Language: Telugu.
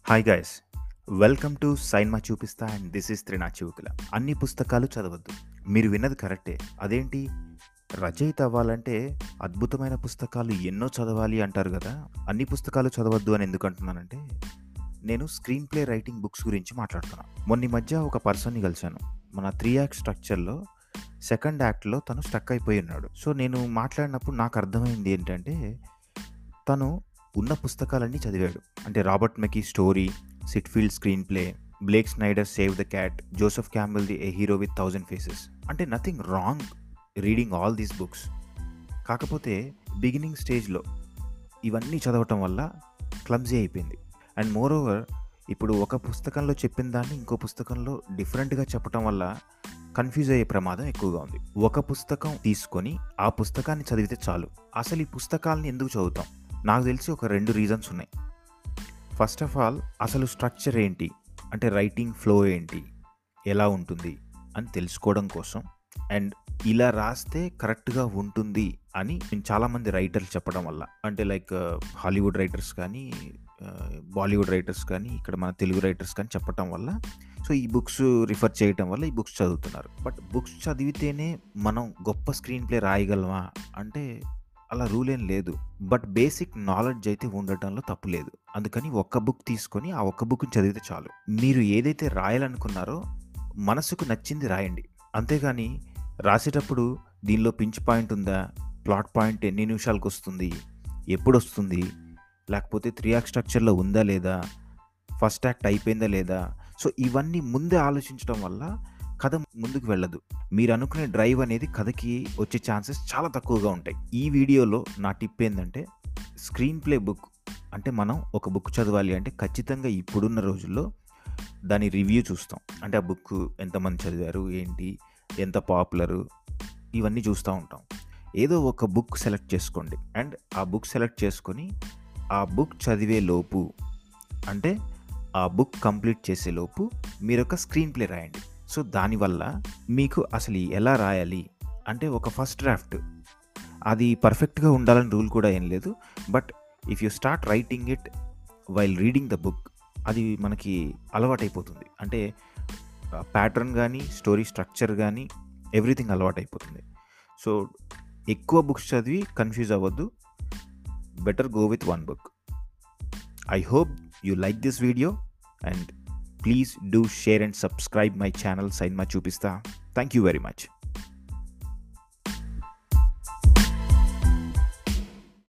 hi guys welcome to Cinema Chupista and this is Trina Chivukula అన్ని పుస్తకాలు చదవద్దు మీరు విన్నది కరెక్టే అదేంటి రచయిత అవ్వాలంటే అద్భుతమైన పుస్తకాలు ఎన్నో చదవాలి అంటారు కదా అన్ని పుస్తకాలు చదవద్దు అని ఎందుకు అంటున్నానంటే నేను స్క్రీన్ ప్లే రైటింగ్ బుక్స్ గురించి మాట్లాడుతున్నాను మొన్న ఈ మధ్య ఒక పర్సన్ని కలిశాను మన త్రీ యాక్ట్ స్ట్రక్చర్లో సెకండ్ యాక్ట్లో తను స్టక్ అయిపోయి ఉన్నాడు సో నేను మాట్లాడినప్పుడు నాకు అర్థమైంది ఏంటంటే తను ఉన్న పుస్తకాలన్నీ చదివాడు అంటే Robert McKee story Syd Field screenplay Blake Snyder save the cat Joseph Campbell the a hero with thousand faces అంటే nothing wrong reading all these books కాకపోతే బిగినింగ్ స్టేజ్లో ఇవన్నీ చదవటం వల్ల క్లమ్జీ అయిపోయింది అండ్ మోర్ ఓవర్ ఇప్పుడు ఒక పుస్తకంలో చెప్పిన దాన్ని ఇంకో పుస్తకంలో డిఫరెంట్గా చెప్పటం వల్ల కన్ఫ్యూజ్ అయ్యే ప్రమాదం ఎక్కువగా ఉంది ఒక పుస్తకం తీసుకొని ఆ పుస్తకాన్ని చదివితే చాలు అసలు ఈ పుస్తకాలని ఎందుకు చదువుతాం నాకు తెలిసి ఒక రెండు రీజన్స్ ఉన్నాయి ఫస్ట్ ఆఫ్ ఆల్ అసలు స్ట్రక్చర్ ఏంటి అంటే రైటింగ్ ఫ్లో ఏంటి ఎలా ఉంటుంది అని తెలుసుకోవడం కోసం అండ్ ఇలా రాస్తే కరెక్ట్గా ఉంటుంది అని నేను చాలామంది రైటర్లు చెప్పడం వల్ల అంటే లైక్ హాలీవుడ్ రైటర్స్ కానీ బాలీవుడ్ రైటర్స్ కానీ ఇక్కడ మన తెలుగు రైటర్స్ కానీ చెప్పడం వల్ల సో ఈ బుక్స్ రిఫర్ చేయటం వల్ల ఈ బుక్స్ చదువుతున్నారు బట్ బుక్స్ చదివితేనే మనం గొప్ప స్క్రీన్ ప్లే రాయగలమా అంటే అలా రూల్ ఏం లేదు బట్ బేసిక్ నాలెడ్జ్ అయితే ఉండటంలో తప్పు లేదు అందుకని ఒక్క బుక్ తీసుకొని ఆ ఒక్క బుక్ చదివితే చాలు మీరు ఏదైతే రాయాలనుకున్నారో మనసుకు నచ్చింది రాయండి అంతేగాని రాసేటప్పుడు దీనిలో పించ్ పాయింట్ ఉందా ప్లాట్ పాయింట్ ఎన్ని నిమిషాలకు వస్తుంది ఎప్పుడు వస్తుంది లేకపోతే త్రీ యాక్ట్ స్ట్రక్చర్లో ఉందా లేదా ఫస్ట్ యాక్ట్ అయిపోయిందా లేదా సో ఇవన్నీ ముందే ఆలోచించడం వల్ల కథ ముందుకు వెళ్ళదు మీరు అనుకునే డ్రైవ్ అనేది కథకి వచ్చే ఛాన్సెస్ చాలా తక్కువగా ఉంటాయి ఈ వీడియోలో నా టిప్ ఏంటంటే స్క్రీన్ ప్లే బుక్ అంటే మనం ఒక బుక్ చదవాలి అంటే ఖచ్చితంగా ఇప్పుడున్న రోజుల్లో దాని రివ్యూ చూస్తాం అంటే ఆ బుక్ ఎంతమంది చదివారు ఏంటి ఎంత పాపులరు ఇవన్నీ చూస్తూ ఉంటాం ఏదో ఒక బుక్ సెలెక్ట్ చేసుకోండి అండ్ ఆ బుక్ సెలెక్ట్ చేసుకొని ఆ బుక్ చదివే లోపు అంటే ఆ బుక్ కంప్లీట్ చేసే లోపు మీరు ఒక స్క్రీన్ ప్లే రాయండి సో దానివల్ల మీకు అసలు ఎలా రాయాలి అంటే ఒక ఫస్ట్ డ్రాఫ్ట్ అది పర్ఫెక్ట్గా ఉండాలని రూల్ కూడా ఏం లేదు but if you start writing it while reading the book అది మనకి అలవాటైపోతుంది అంటే ప్యాటర్న్ కానీ స్టోరీ స్ట్రక్చర్ కానీ ఎవ్రీథింగ్ అలవాటైపోతుంది సో ఎక్కువ బుక్స్ చదివి కన్ఫ్యూజ్ అవ్వద్దు better go with one book I hope you like this video and please do share and subscribe my channel Cinema Chupista thank you very much